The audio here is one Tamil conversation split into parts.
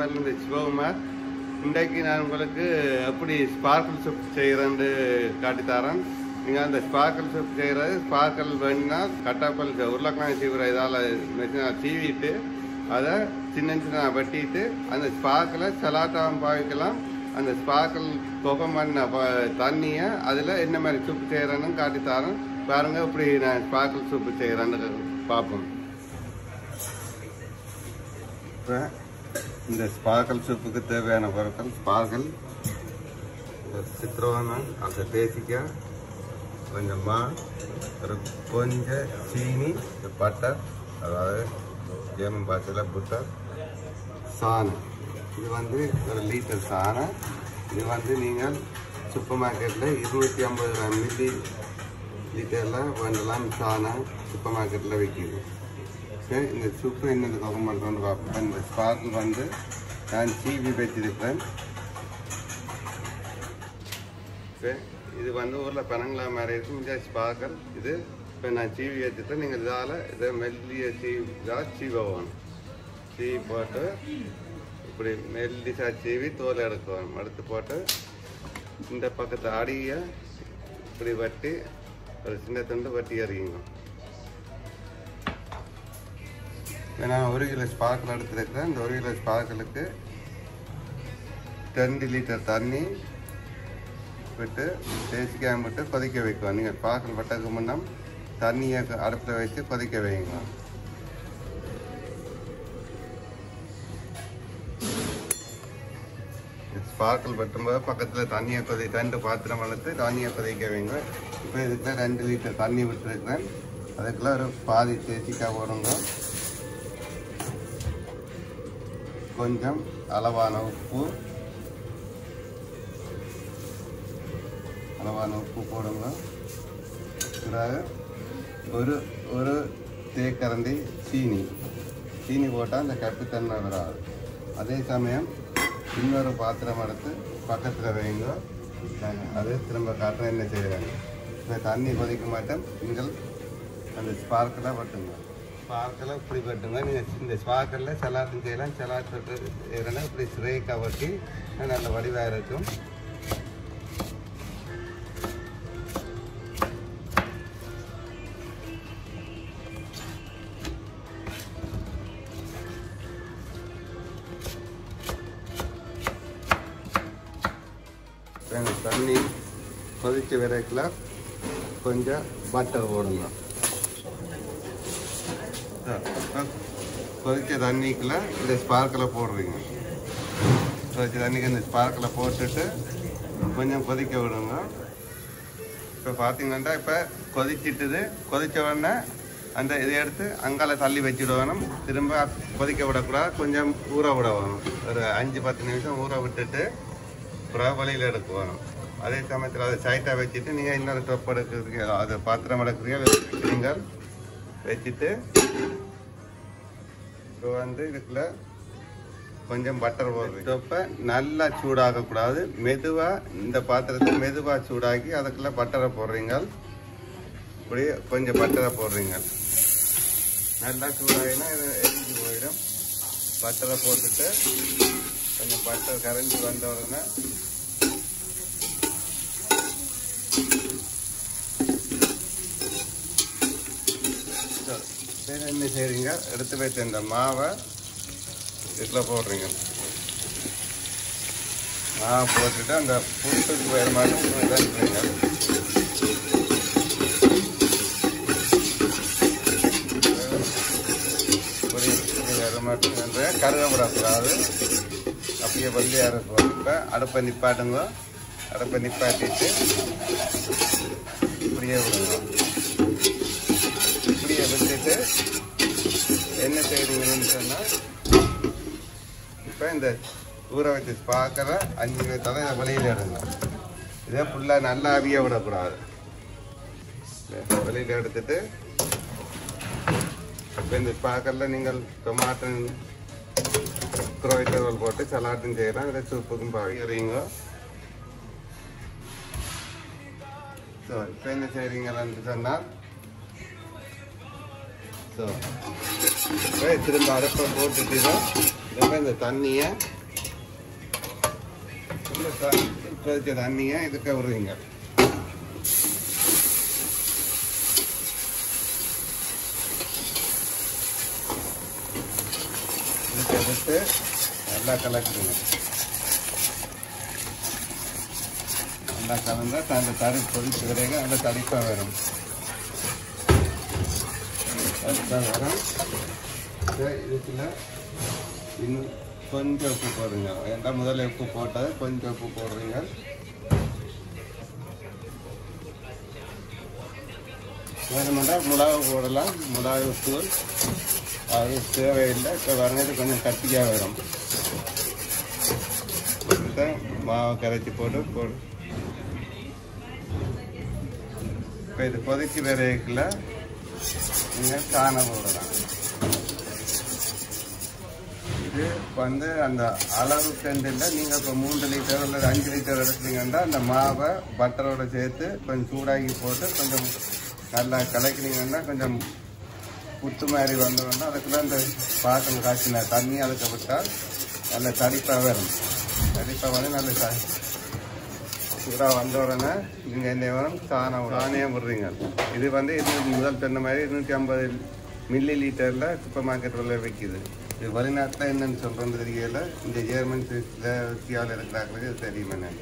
சேனல் இந்த சிவகுமார் இன்றைக்கு நான் உங்களுக்கு எப்படி ஸ்பார்க்கிள் சூப் செய்கிறேன்னு காட்டித்தரேன் நீங்கள் அந்த ஸ்பார்க்கிள் சூப் செய்கிறது ஸ்பார்க்கிள் வேணும்னா கட்டாப்பல் உருளைக்கிழங்கு சீவுற இதால் மெஷினால் சீவிட்டு அதை சின்ன சின்ன வெட்டிட்டு அந்த ஸ்பார்க்கில் சலாட்டாவும் பாவிக்கலாம் அந்த ஸ்பார்க்கிள் புகம் பண்ண ப- தண்ணியை அதில் என்ன மாதிரி சூப் செய்கிறேன்னு காட்டித்தரேன் பாருங்க இப்படி நான் ஸ்பார்க்கிள் சூப் செய்கிறேன்னு பார்ப்போம் இப்போ இந்த ஸ்பார்க்கல் சூப்புக்கு தேவையான பொருட்கள் ஸ்பார்க்கல் சித்திரவனம் அந்த தேசிக்காய் கொஞ்சம் மா ஒரு கொஞ்சம் சீனி பட்டர் அதாவது ஜேமன் பாஷையில் புட்டர் சாணம் இது வந்து ஒரு லிட்டர் சாணம் இது வந்து நீங்கள் சூப்பர் மார்க்கெட்டில் இருநூற்றி ஐம்பது கிராம் மில்லி லிட்டரில் வேண்டலாம் சாணம் சூப்பர் மார்க்கெட்டில் விற்கிது சரி இந்த சூப்பு என்னென்ன தொகம் பண்ணுறோன்னு பார்ப்போம் இந்த ஸ்பார்க்கிள் வந்து நான் சீவி வச்சிருக்கிறேன் சரி இது வந்து ஊரில் பனங்களா மாதிரி இருக்கும் இந்த ஸ்பார்க்கல் இது இப்போ நான் சீவி வச்சுட்டு நீங்கள் இதால் இதை மெல்லிய சீவி இதாக சீவணும் சீவி போட்டு இப்படி மெல்லிசா சீவி தோல் எடுக்கணும் எடுத்து போட்டு இந்த பக்கத்து அடியை இப்படி வட்டி ஒரு சின்ன துண்டு வட்டி எறியுங்க இப்போ நான் ஒரு கிலோ ஸ்பார்க்கில் எடுத்துருக்கிறேன் இந்த ஒரு கிலோ ஸ்பார்க்கலுக்கு ரெண்டு லிட்டர் தண்ணி விட்டு தேசிக்காய் விட்டு கொதிக்க வைக்கும் நீங்கள் ஸ்பார்க்கில் பட்டதுக்கு முன்னம் தண்ணியை அடுப்பில் வச்சு கொதிக்க வைங்க ஸ்பார்க்கிள் பட்டும்போது பக்கத்தில் தண்ணியை கொதி ரெண்டு பாத்திரம் வளர்த்து தண்ணியை கொதிக்க வைங்க இப்போ இதுக்குள்ள ரெண்டு லிட்டர் தண்ணி விட்டுருக்கிறேன் அதுக்குள்ள ஒரு பாதி தேசிக்காய் போடுங்க கொஞ்சம் அளவான உப்பு அளவான உப்பு போடுங்க பிறகு ஒரு ஒரு தேக்கரண்டி சீனி சீனி போட்டால் அந்த கப்பித்தன்மை வராது அதே சமயம் இன்னொரு பாத்திரம் எடுத்து பக்கத்தில் வைங்க நான் அது திரும்ப காட்டுறேன் என்ன செய்கிறாங்க இந்த தண்ணி கொதிக்க மாட்டேன் நீங்கள் அந்த ஸ்பார்க்கில் பட்டுங்க ஸ்பார்க்கில் இப்படி பட்டுங்க நீங்கள் இந்த ஸ்பார்க்கில் சலாட்டும் செய்யலாம் சலாட் செய்யலாம் இப்படி ஸ்ரேக்காக வட்டி நல்ல வடிவாக இருக்கும் இப்போ இந்த தண்ணி கொதிச்ச விரைக்கில் கொஞ்சம் பட்டர் போடுங்க கொதிச்ச தண்ணிக்குள்ள இந்த ஸ்பார்க்கில் போடுறீங்க கொதிச்ச தண்ணிக்கு இந்த ஸ்பார்க்கில் போட்டுட்டு கொஞ்சம் கொதிக்க விடுங்க இப்போ பார்த்தீங்கன்னா இப்போ கொதிச்சிட்டுது கொதிச்ச உடனே அந்த இதை எடுத்து அங்கால தள்ளி வச்சுடுவேணும் திரும்ப கொதிக்க விடக்கூடாது கொஞ்சம் ஊற விட வேணும் ஒரு அஞ்சு பத்து நிமிஷம் ஊற விட்டுட்டு அப்புறம் வழியில் எடுக்கணும் அதே சமயத்தில் அதை சைட்டாக வச்சுட்டு நீங்கள் இன்னொரு டொப் எடுக்கிறதுக்கு அது பாத்திரம் எடுக்கிறீங்க நீங்கள் வச்சுட்டு இப்போ வந்து இதுக்குள்ள கொஞ்சம் பட்டர் போடுறீங்க டொப்பை நல்லா சூடாகக்கூடாது மெதுவாக இந்த பாத்திரத்தை மெதுவாக சூடாக்கி அதுக்குள்ள பட்டரை போடுறீங்க இப்படி கொஞ்சம் பட்டரை போடுறீங்க நல்லா சூடாகினா இது எரிஞ்சு போயிடும் பட்டரை போட்டுட்டு கொஞ்சம் பட்டர் கரைஞ்சி வந்த உடனே வேறு என்ன செய்றீங்க எடுத்து வச்ச இந்த மாவை இதில் போடுறீங்க மாவை போட்டுட்டு அந்த புட்டுக்கு வேறு மாதிரி இதாக்குறீங்க வேறு மட்டும் வந்து கருக விடக்கூடாது அப்படியே வள்ளியாக இருக்கும் இப்போ அடுப்பை நிப்பாட்டுங்க அடுப்பை நிப்பாட்டிட்டு இப்படியே விடுங்க இப்படியே விட்டுட்டு என்ன செய்றீங்கன்னு சொன்னால் இப்போ இந்த ஊற வச்சு பார்க்குற அஞ்சு நிமிஷத்தை இதை வெளியில் எடுங்க இதே ஃபுல்லாக நல்லா அவிய விடக்கூடாது வெளியில் எடுத்துட்டு இப்போ இந்த ஸ்பாக்கரில் நீங்கள் டொமாட்டோ குரோய்டர்கள் போட்டு சலாட்டும் செய்யலாம் இதை சூப்புக்கும் பாவிக்கிறீங்க ஸோ இப்போ என்ன செய்கிறீங்கன்னு சொன்னால் ஸோ இப்போ திரும்ப அடுப்பை போட்டுட்டு தான் திரும்ப இந்த தண்ணியை இந்த த- கொதிச்ச தண்ணியை இதுக்கு விடுவீங்க இதுக்கு எடுத்து நல்லா கலக்குங்க நல்லா கலந்தா அந்த தடி கொதிச்சு கிடையாது அந்த தடிப்பாக வரும் தடிப்பாக வரும் இதை இதுக்குள்ள இன்னும் கொஞ்சம் உப்பு போடுங்க ஏன்டா முதல்ல உப்பு போட்டது கொஞ்சம் உப்பு போடுறீங்க வேணுமெண்டா மிளகு போடலாம் மிளகு தூள் அது தேவையில்லை இப்போ வரங்கிறது கொஞ்சம் கட்டியாக வரும் இதை மாவை கரைச்சி போட்டு போடு இப்போ இது கொதிச்சு வரைக்குள்ள நீங்கள் காண போடலாம் இது வந்து அந்த அளவு கண்டில் நீங்கள் இப்போ மூன்று லிட்டர் அல்லது அஞ்சு லிட்டர் எடுத்தீங்கன்னா அந்த மாவை பட்டரோட சேர்த்து கொஞ்சம் சூடாக்கி போட்டு கொஞ்சம் நல்லா கலக்கினீங்கன்னா கொஞ்சம் புத்து மாதிரி வந்தோன்னா அதுக்குள்ள அந்த பாக்கம் காய்ச்சின தண்ணி அதுக்கு விட்டால் நல்ல தடிப்பாக வரும் தடிப்பாக வந்து நல்ல ச சூடாக வந்த உடனே நீங்கள் என்ன வரும் சாணம் சாணியாக விடுறீங்க இது வந்து இது முதல் சொன்ன மாதிரி இருநூற்றி ஐம்பது மில்லி லிட்டரில் சூப்பர் மார்க்கெட்டில் விற்கிது இது வெளிநாட்டில் என்னன்னு சொல்கிறது தெரியல இந்த ஜெர்மன் இந்தியாவில் இருக்கிறாங்களுக்கு இது தெரியுமே நான்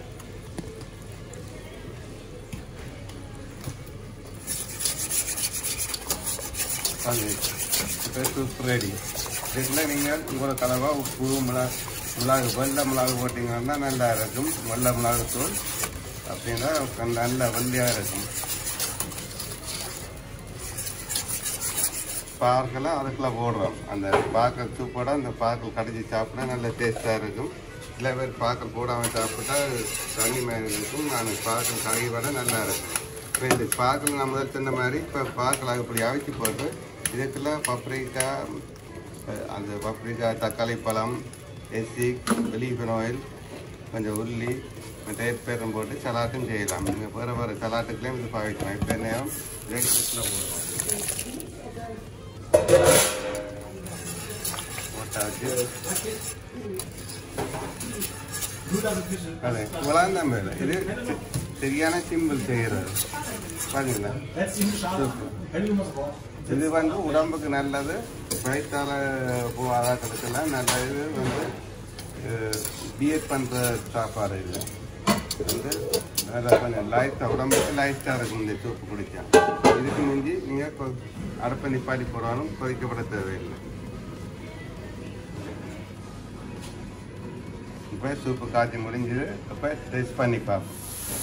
அது இப்போ சூப் ரெடி இதில் நீங்கள் உங்களோட கலவா உப்பு மிளகு மிளகு வெள்ளை மிளகு போட்டிங்கன்னா நல்லா இருக்கும் வெள்ளை மிளகு தூள் அப்படின்னா நல்ல வெள்ளையாக இருக்கும் பார்க்கெல்லாம் அதுக்குள்ள போடுறோம் அந்த பாக்கல் சூப்போட அந்த பாக்கல் கடிச்சு சாப்பிட்டா நல்ல டேஸ்ட்டாக இருக்கும் சில பேர் பாக்கல் போடாமல் சாப்பிட்டா தண்ணி மாதிரி இருக்கும் நான் பாக்கல் கழுவி விட நல்லா இருக்கும் இப்போ இந்த பாக்கல் நம்ம சொன்ன மாதிரி இப்போ பாக்கல் இப்படி அவிச்சு போட்டு இதுக்குள்ள பப்ரிக்காய் அஹ் அந்த பப்ரிக்காய் தக்காளி பழம் எசிக் வெளிஃபன் ஆயில் கொஞ்சம் உள்ளி டேட் பேரம் போட்டு சலாட்டும் செய்யலாம் நீங்கள் வேறு வேறு சலாட்டுக்குள்ளேயும் இது பாவிக்கலாம் இப்போ நேரம் பிரேக்ஃபாஸ்ட்டில் போடுவோம் போட்டாச்சு அது குழாந்தான் மேல இது சரியான சிம்பிள் செய்யறது பாத்தீங்களா இது வந்து உடம்புக்கு நல்லது வயிற்றால போகாதாக்கிறதுக்கெல்லாம் நல்ல இது வந்து பிஎட் பண்ற சாப்பாடு இல்லை வந்து நல்லா கொஞ்சம் லைட்டாக உடம்புக்கு லைட்டாக இருக்கும் இந்த சூப்பு குடிச்சா இதுக்கு மிஞ்சி நீங்கள் அடுப்பை நிப்பாட்டி போடாலும் கொதிக்கப்பட தேவையில்லை இப்போ சூப்பு காய்ச்சி முடிஞ்சது இப்போ டேஸ்ட் பண்ணி பார்ப்போம்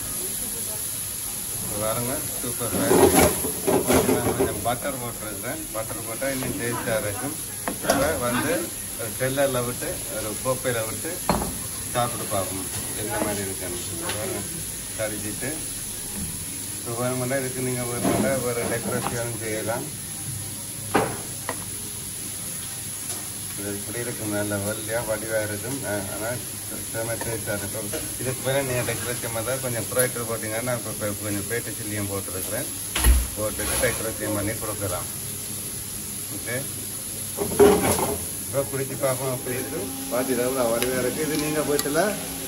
இப்போ பாருங்க சூப்பர் நான் கொஞ்சம் பட்டர் போட்டிருக்கிறேன் பட்டர் போட்டால் இன்னும் டேஸ்ட்டாக இருக்கும் இப்போ வந்து டெல்லரில் விட்டு ஒரு கோப்பையில் விட்டு சாப்பிட்டு பார்ப்போம் எந்த மாதிரி இருக்குன்னு கடிச்சிட்டு இப்போ வேணுமெண்டா இதுக்கு நீங்கள் வேணுமெண்டா வேறு டெக்கரேஷன் செய்யலாம் இது இப்படி இருக்கும் நல்ல வெள்ளையாக வடிவாக இருக்கும் ஆனால் செம டேஸ்ட்டாக இருக்கும் இதுக்கு மேலே நீங்கள் டெக்கரேஷன் தான் கொஞ்சம் ப்ரொஜெக்டர் போட்டிங்கன்னா நான் இப்போ கொஞ்சம் பேட்டு சில்லியும் போட்டுருக்குறேன் போட்டுட்டு டெக்கரேஷன் பண்ணி கொடுக்கலாம் ஓகே இப்போ குடிச்சு பார்ப்போம் அப்படி இருக்கு பார்த்து எவ்வளோ வடிவாக இருக்குது இது நீங்கள் வீட்டில்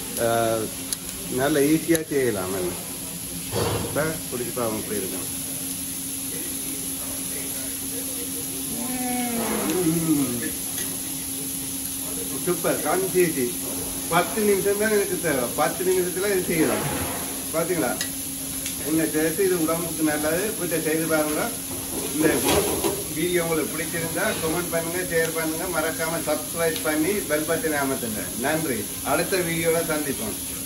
நல்ல ஈஸியாக செய்யலாம் நல்ல இப்போ குடிச்சு பார்ப்போம் அப்படி இருக்கும் சூப்பர் காஞ்சி பத்து நிமிஷம் தான் எனக்கு தேவை பத்து நிமிஷத்துல இது செய்யலாம் பாத்தீங்களா என்ன சேர்த்து இது உடம்புக்கு நல்லது வீட்டை செய்து பாருங்க இந்த வீடியோ உங்களுக்கு பிடிச்சிருந்தா கமெண்ட் பண்ணுங்க ஷேர் பண்ணுங்க மறக்காம சப்ஸ்கிரைப் பண்ணி பெல் பட்டனை அமர்த்துங்க நன்றி அடுத்த வீடியோல சந்திப்போம்